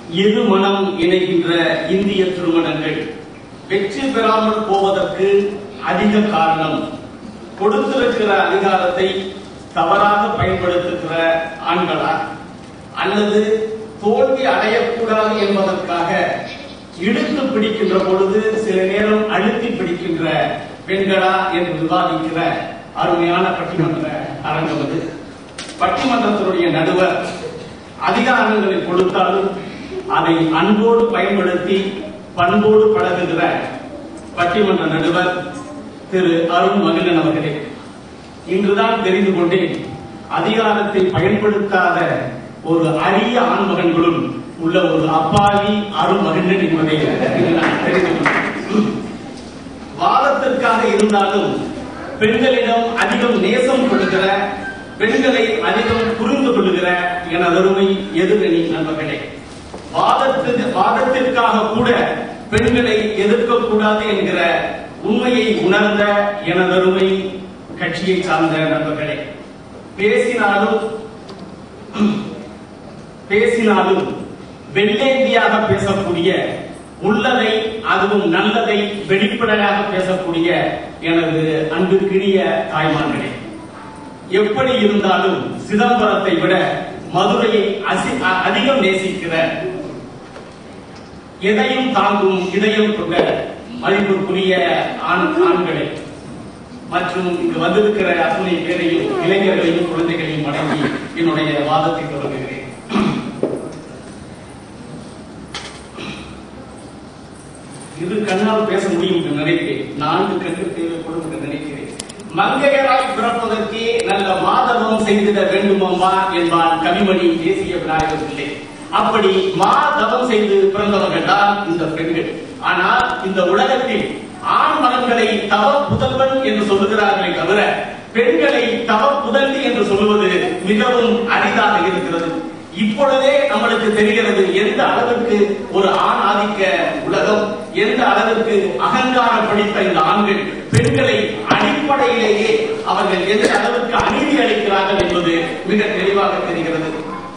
இரு மனம் இணைகின்ற இந்திய திருமணங்கள் வெற்றி பெறாமல் போவதற்கு அதிக காரணம் கொடுத்திருக்கிற அதிகாரத்தை தவறாக பயன்படுத்துகிற ஆண்களா அல்லது தோல்வி அடையக்கூடாது என்பதற்காக இழுத்து பிடிக்கின்ற பொழுது சில நேரம் அழுத்தி பிடிக்கின்ற பெண்களா என்று விவாதிக்கிற அருமையான பட்டிமன்ற அரங்கம் அது பட்டிமன்றத்தினுடைய நடுவர் அதிகாரங்களை கொடுத்தாலும் அதை அன்போடு பயன்படுத்தி பண்போடு பழகுகிற பட்டிமன்ற நடுவர் திரு அருண் மகிழன் அவர்களே இன்றுதான் தெரிந்து கொண்டேன் அதிகாரத்தை பயன்படுத்தாத ஒரு அரிய ஆண்மகன்களும் உள்ள ஒரு அப்பாவி அருண் மகிழன் என்பதை இன்று நான் தெரிந்து கொண்டேன் வாதத்திற்காக இருந்தாலும் பெண்களிடம் அதிகம் நேசம் கொள்கிற பெண்களை அதிகம் புரிந்து கொள்கிற எனதருமை எதிரணி நண்பர்களே வாதத்துக்கு வாதத்திற்காக கூட பெண்களை எதிர்க்கக்கூடாது என்கிற உண்மையை உணர்ந்த எனதருமை கட்சியை சார்ந்த நண்பர்களே பேசினாலும் பேசினாலும் வெள்ளேந்தியாக பேசக்கூடிய உள்ளதை அதுவும் நல்லதை வெளிப்படையாக பேசக்கூடிய எனது அன்புக்கினிய தாய்மார்களே எப்படி இருந்தாலும் சிதம்பரத்தை விட மதுரையை அசி- அ- அதிகம் நேசிக்கிற எதையும் தாங்கும் இதயம் கொண்ட மதிப்பிற்குரிய ஆண் ஆண்களே மற்றும் இங்கு வந்திருக்கிற அத்துணை பேரையும் இளைஞர்களையும் குழந்தைகளையும் வணங்கி என்னுடைய வாதத்தை தொடங்குகிறேன் இது கண்ணால் பேச முடியும் என்று நினைக்கிறேன் நான்கு கண்கள் தேவைப்படும் என்று நினைக்கிறேன் மங்கையராய் பிறப்பதற்கே நல்ல மாதவம் செய்திட வேண்டுமம்மா என்பான் கவிமணி தேசிய விநாயகர் பிள்ளை அப்படி மாதவம் செய்து பிறந்தவர்கள் தான் இந்த பெண்கள் ஆனால் இந்த உலகத்தில் ஆண் மகன்களை தவ புதல்வன் என்று சொல்லுகிறார்களே தவிர பெண்களை தவ புதல்வி என்று சொல்லுவது மிகவும் அரிதாக இருக்கிறது இப்பொழுதே நம்மளுக்கு தெரிகிறது எந்த அளவிற்கு ஒரு ஆண் ஆதிக்க உலகம் எந்த அளவிற்கு அகங்காரம் படித்த இந்த ஆண்கள் பெண்களை அடிப்படையிலேயே அவர்கள் எந்த அளவிற்கு அநீதி அளிக்கிறார்கள் என்பது மிக தெளிவாக தெரிகிறது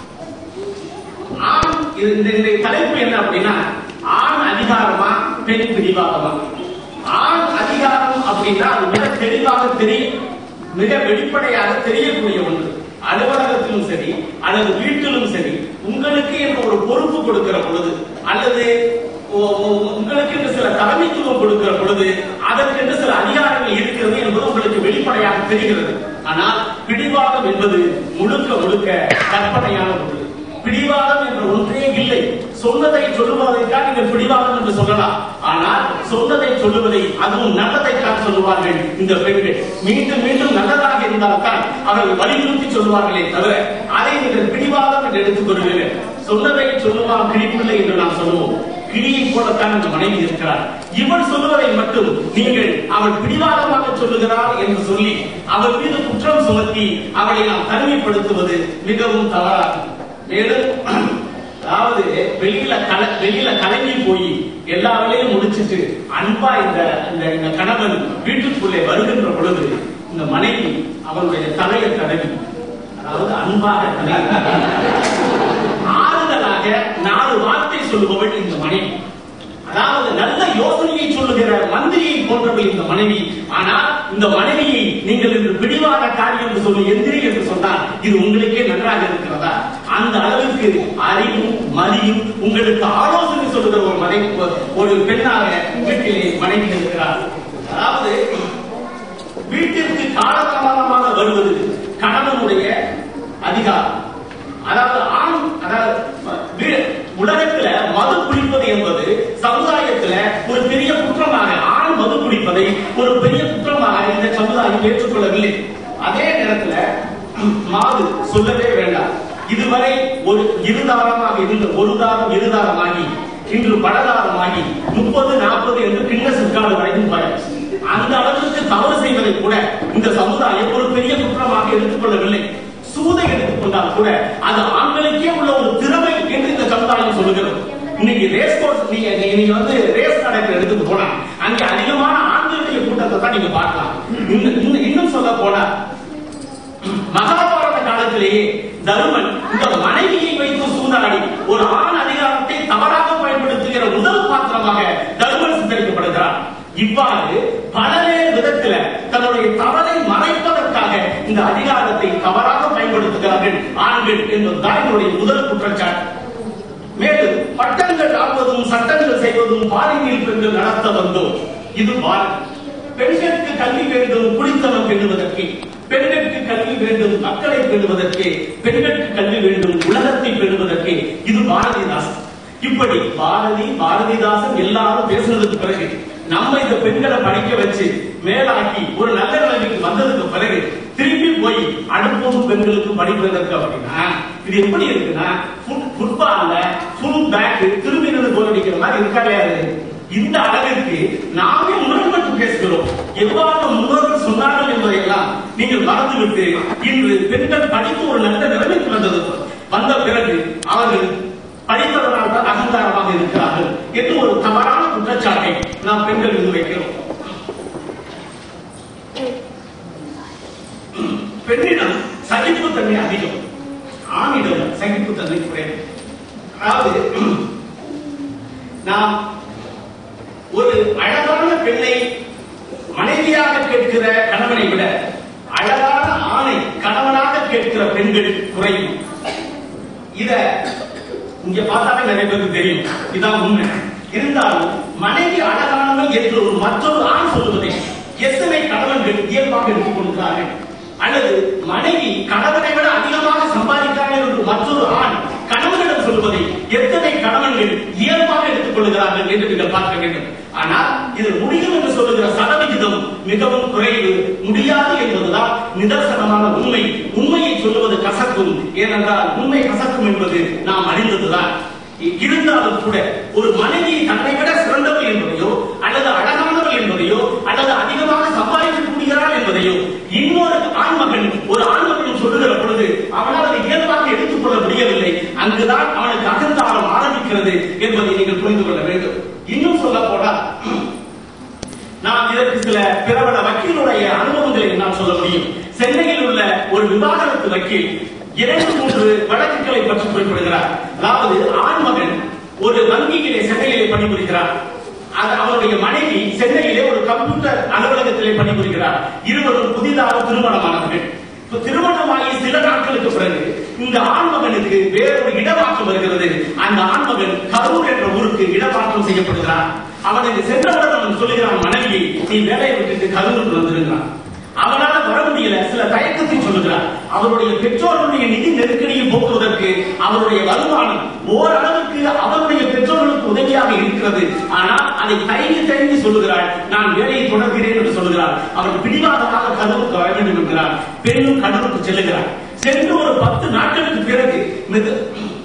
ஆண் இது இந்த இந்த தலைப்பு என்ன அப்படின்னா ஆண் அதிகாரமா பெண் பிடிவாதமா ஆண் அதிகாரம் அப்படின்னா அது மிக தெளிவாக தெரியும் மிக வெளிப்படையாக தெரியக்கூடிய ஒன்று அலுவலகத்திலும் சரி அல்லது வீட்டிலும் சரி உங்களுக்கு என்று ஒரு பொறுப்பு கொடுக்கிற பொழுது அல்லது ஒ- ஒ- உங்களுக்கு என்று சில தலைமைத்துவம் கொடுக்கிற பொழுது அதற்கென்று சில அதிகாரங்கள் இருக்கிறது என்பது உங்களுக்கு வெளிப்படையாக தெரிகிறது ஆனால் பிடிவாதம் என்பது முழுக்க முழுக்க கற்பனையான ஒன்று பிடிவாதம் என்ற ஒன்றே இல்லை சொன்னதை சொல்லுவதைத்தான் நீங்கள் பிடிவாதம் என்று சொல்லலாம் ஆனால் சொன்னதை சொல்லுவதை அதுவும் நல்லதைத்தான் சொல்லுவார்கள் இந்த பெண்கள் மீண்டும் மீண்டும் நல்லதாக இருந்தால்தான் அவர்கள் வலியுறுத்தி சொல்லுவார்களே தவிர அதை நீங்கள் பிடிவாதம் என்று எடுத்துக் கொள்வீர்கள் சொன்னதை சொல்லுவான் கிழிப்பில்லை என்று நாம் சொல்லுவோம் கிளியை போலத்தான் இந்த மனைவி இருக்கிறார் இவள் சொல்லுவதை மட்டும் நீங்கள் அவள் பிடிவாதமாக சொல்லுகிறாள் என்று சொல்லி அவள் மீது குற்றம் சுமத்தி அவளை நாம் தனிமைப்படுத்துவது மிகவும் தவறாகும் மேலும் அதாவது வெளியில கல வெளியில கலங்கி போய் எல்லா வேலையும் முடிச்சிட்டு அன்பா இந்த இந்த இந்த கணவன் வீட்டுக்குள்ளே வருகின்ற பொழுது இந்த மனைவி அவனுடைய தலையை தடவி அதாவது அன்பாக தடவி ஆறுதலாக நாலு வார்த்தை சொல்லுபவள் இந்த மனைவி அதாவது நல்ல யோசனையை சொல்லுகிற மந்திரியை போன்றவள் இந்த மனைவி ஆனால் இந்த மனைவியை நீங்கள் இன்று பிடிவாத காரியம் என்று சொல்லி எந்திரி என்று சொன்னால் இது உங்களுக்கே நன்றாக இருக்கிறதா அந்த அளவுக்கு அறிவும் மதியும் உங்களுக்கு ஆலோசனை சொல்லுகிற ஒரு மனைவி ஒரு பெண்ணாக வீட்டிலே மனைவி இருக்கிறார் அதாவது வீட்டிற்கு காலதாமதமாக வருவது கணவனுடைய அதிகாரம் அதாவது ஆண் அதாவது வீ- உலகத்துல மது குடிப்பது என்பது சமுதாயத்துல ஒரு பெரிய குற்றமாக ஆண் மது குடிப்பதை ஒரு பெரிய குற்றமாக இந்த சமுதாயம் ஏற்றுக்கொள்ளவில்லை அதே நேரத்துல மாது சொல்லவே வேண்டாம் இதுவரை ஒரு இருதாரமாக இருந்த ஒரு தாரம் இருதாரமாகி இன்று பலதாரமாகி முப்பது நாற்பது என்று கிண்ண சிற்காடு வரைக்கும் போயாச்சு அந்த அளவிற்கு தவறு செய்வதை கூட இந்த சமுதாயம் ஒரு பெரிய குற்றமாக எடுத்துக்கொள்ளவில்லை சூதை எடுத்துக்கொண்டால் கூட அது ஆண்களுக்கே உள்ள ஒரு திறமை என்று இந்த சமுதாயம் சொல்லுகிறது இன்னைக்கு ரேஸ் கோர்ஸ் நீங்க நீங்க- நீங்க வந்து ரேஸ் நடக்கிற இடத்துக்கு போனா அங்க அதிகமான ஆண்களுடைய கூட்டத்தை தான் நீங்க பார்க்கலாம் இன்னும் இன்னும் இன்னும் சொல்ல போனா மகாபாரத காலத்திலேயே தருமன் இந்த மனைவியை வைத்து சூதாடி ஒரு ஆண் அதிகாரத்தை இருக்கிறார்கள் ஆண்கள் என்பதுதான் என்னுடைய முதல் குற்றச்சாட்டு மேலும் பட்டங்கள் ஆகுவதும் சட்டங்கள் செய்வதும் பாலினில் பெண்கள் நடத்த வந்தோம் இது பாரதி பெண்களுக்கு கல்வி வேண்டும் குடித்தனம் பெறுவதற்கு பெண்களுக்கு கல்வி வேண்டும் மக்களை பெறுவதற்கு பெண்களுக்கு கல்வி வேண்டும் உலகத்தை பெறுவதற்கு இது பாரதிதாசன் இப்படி பாரதி பாரதிதாசன் எல்லாரும் பேசுனதுக்கு பிறகு நம்ம இந்த பெண்களை படிக்க வச்சு மேலாக்கி ஒரு நல்ல நிலைமைக்கு வந்ததுக்கு பிறகு திரும்பி போய் அடுப்போம் பெண்களுக்கு படிப்பதற்கு அப்படின்னா இது எப்படி இருக்குன்னா ஃபுட்பால்ல ஃபுல் பேக் திரும்பி நின்று கோல் அடிக்கிற மாதிரி இருக்கா இல்லையா இது? இந்த அளவிற்கு நாமே முரண்பட்டு பேசுகிறோம் எவ்வாறு முன்னோர்கள் சொன்னார்கள் என்பதையெல்லாம் நீங்கள் மறந்துவிட்டு இன்று பெண்கள் படித்து ஒரு நல்ல நிலைமைக்கு வந்தது வந்த பிறகு அவர்கள் படித்ததனால் தான் அகங்காரமாக இருக்கிறார்கள் என்று ஒரு தவறான குற்றச்சாட்டை நாம் பெண்கள் மீது வைக்கிறோம் பெண்ணிடம் சகிப்புத்தன்மை அதிகம் ஆணிடம் சகிப்புத்தன்மை குறைவு அதாவது நாம் ஒரு அழகான பெண்ணை மனைவியாக கேட்கிற கணவனை விட அழகான ஆணை கணவனாக கேட்கிற பெண்கள் குறையும் இத இங்க பார்த்தாலே நிறைய பேருக்கு தெரியும் இதான் உண்மை இருந்தாலும் மனைவி அழகானவள் என்று ஒரு மற்றொரு ஆண் சொல்லுவதை எத்தனை கணவன்கள் இயல்பாக எடுத்துக் கொள்கிறார்கள் அல்லது மனைவி கணவனை விட அதிகமாக சம்பாதிக்கிறார்கள் என்று மற்றொரு ஆண் கணவனிடம் சொல்வதை எத்தனை கணவன்கள் இயல்பாக எடுத்துக் கொள்கிறார்கள் என்று நீங்கள் பார்க்க வேண்டும் ஆனால் இது முடியும் என்று சொல்லுகிற சதவிகிதம் மிகவும் குறைவு முடியாது என்பதுதான் நிதர்சனமான உண்மை உண்மையை சொல்லுவது கசக்கும் ஏனென்றால் உண்மை கசக்கும் என்பது நாம் அறிந்ததுதான் இ- இருந்தாலும் கூட ஒரு மனைவி தன்னை விட சிறந்தவள் என்பதையோ அல்லது அழகானவள் என்பதையோ அல்லது அதிகமாக சம்பாதிக்கக்கூடியவள் என்பதையோ இன்னொரு ஆண்மகன் ஒரு ஆண்மகன் சொல்லுகிற பொழுது அவனால் அதை இயல்பாக எடுத்துக்கொள்ள முடியவில்லை அங்குதான் அவனுக்கு அகங்காரம் ஆரம்பிக்கிறது என்பதை நீங்கள் புரிந்து கொள்ள வேண்டும் இன்னும் சொல்ல போனால் நான் இதற்கு சில பிரபல வக்கீலுடைய அனுபவங்களை நான் சொல்ல முடியும் சென்னையில் உள்ள ஒரு விவாகரத்து வக்கீல் இரண்டு மூன்று வழக்குகளை பற்றி குறிப்பிடுகிறார் அதாவது ஆண்மகன் ஒரு வங்கியிலே சென்னையிலே பணிபுரிகிறார் அது அவருடைய மனைவி சென்னையிலே ஒரு கம்ப்யூட்டர் அலுவலகத்திலே பணிபுரிகிறார் இருவரும் புதிதாக திருமணமானவர்கள் இப்ப திருமணமாகி சில நாட்களுக்கு பிறகு இந்த ஆண்மகனுக்கு வேறொரு இடமாற்றம் வருகிறது அந்த ஆண்மகன் கரூர் என்ற ஊருக்கு இடமாற்றம் செய்யப்படுகிறார் அவனுக்கு சென்றவுடன் அவன் சொல்லுகிறான் மனைவி நீ வேலையை விட்டுட்டு கரூருக்கு வந்திருக்கிறான் அவனால வர முடியல சில தயக்கத்தை சொல்லுகிறார் அவருடைய பெற்றோருடைய நிதி நெருக்கடியை போக்குவதற்கு அவருடைய வருமானம் ஓரளவுக்கு அவருடைய பெற்றோர்களுக்கு உதவியாக இருக்கிறது ஆனால் அதை தயங்கி தயங்கி சொல்லுகிறாள் நான் வேலையை தொடர்கிறேன் என்று சொல்லுகிறார் அவர் பிடிவாதமாக கதவுக்கு வர வேண்டும் என்கிறார் பெண்ணும் கடவுளுக்கு செல்லுகிறார் சென்று ஒரு பத்து நாட்களுக்கு பிறகு மெது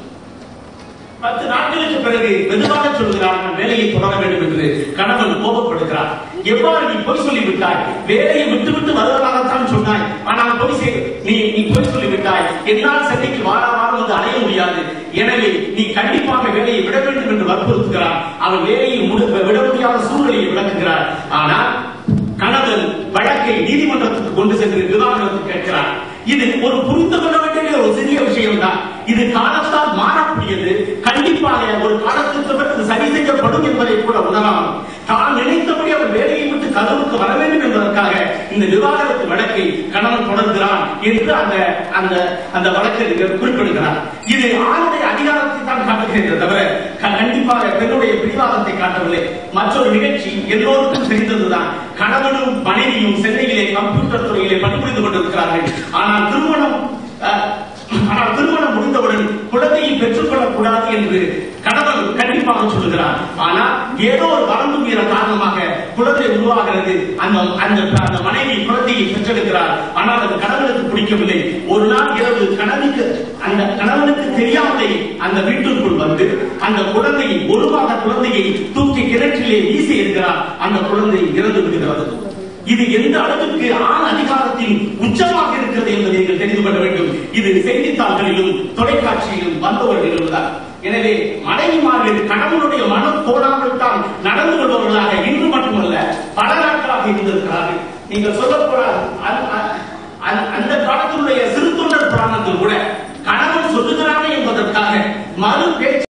பத்து நாட்களுக்கு பிறகு மெதுவாக சொல்கிறார் நான் வேலையை தொடர வேண்டும் என்று கணவன் கோபப்படுகிறார் எவ்வாறு நீ பொய் சொல்லி விட்டாய் வேலையை விட்டு விட்டு வருவதாகத்தான் சொன்னாய் ஆனால் பொய் செய் நீ நீ பொய் சொல்லி விட்டாய் என்னால் சென்னைக்கு வாரா வாரம் வந்து அலைய முடியாது எனவே நீ கண்டிப்பாக வேலையை விட வேண்டும் என்று வற்புறுத்துகிறார் அவன் வேலையை முடு- விட முடியாத சூழ்நிலையை விளக்குகிறார் ஆனால் கணவன் வழக்கை நீதிமன்றத்துக்கு கொண்டு சென்று விவாகரத்து கேட்கிறார் இது ஒரு புரிந்து கொள்ள வேண்டிய ஒரு சிறிய விஷயம் தான் இது காலத்தால் மாறக்கூடியது கண்டிப்பாக ஒரு காலத்துக்கு பிறகு இது சரி செய்யப்படும் என்பதை கூட உணரலாம் தான் நினைத்தபடி அவர் வேலையை விட்டு கதவுக்கு வர வேண்டும் என்பதற்காக இந்த விவாகரத்து வழக்கை கணவன் தொடர்கிறான் என்று அந்த அந்த அந்த வழக்கறிஞர் குறிப்பிடுகிறார் இது ஆணுடைய அதிகாரத்தை தான் காட்டுகிறது தவிர க- கண்டிப்பாக பெண்ணுடைய பிடிவாதத்தை காட்டவில்லை மற்றொரு நிகழ்ச்சி எல்லோருக்கும் தெரிந்ததுதான் கணவனும் மனைவியும் சென்னையிலே கம்ப்யூட்டர் துறையிலே பணிபுரிந்து கொண்டிருக்கிறார்கள் ஆனால் திருமணம் அஹ், ஆனால் திருமணம் முடிந்தவுடன் குழந்தையை பெற்றுக்கொள்ளக் கூடாது என்று கணவன் கண்டிப்பாக சொல்லுகிறார் ஆனால் ஏதோ ஒரு வரம்பு மீற காரணமாக குழந்தை உருவாகிறது அந்த அந்த அந்த மனைவி குழந்தையை பெற்றெடுக்கிறார் ஆனால் அது கணவனுக்கு பிடிக்கவில்லை ஒரு நாள் இரவு கணவனுக்கு அந்த கணவனுக்கு தெரியாமலே அந்த வீட்டிற்குள் வந்து அந்த குழந்தையை ஒரு மாத குழந்தையை தூக்கி கிணற்றிலே வீசி இருக்கிறார் அந்த குழந்தை இறந்து விடுகிறது இது எந்த அளவுக்கு ஆண் அதிகாரத்தின் உச்சமாக இருக்கிறது என்பதை நீங்கள் தெரிந்து கொள்ள வேண்டும் இது செய்தித்தாள்களிலும் தொலைக்காட்சியிலும் வந்த ஒரு நிகழ்வுதான் எனவே மனைவிமார்கள் கணவனுடைய மனம் கோடாமல் தான் நடந்து கொள்பவர்களாக இன்று மட்டுமல்ல பல நாட்களாக இருந்திருக்கிறார்கள் நீங்கள் சொல்ல போனால் அந்த- அந்த- அந்த காலத்தினுடைய சிறு தொண்டர் புராணத்தில் கூட கணவன் சொல்லுகிறானே என்பதற்காக மறு பேச்சு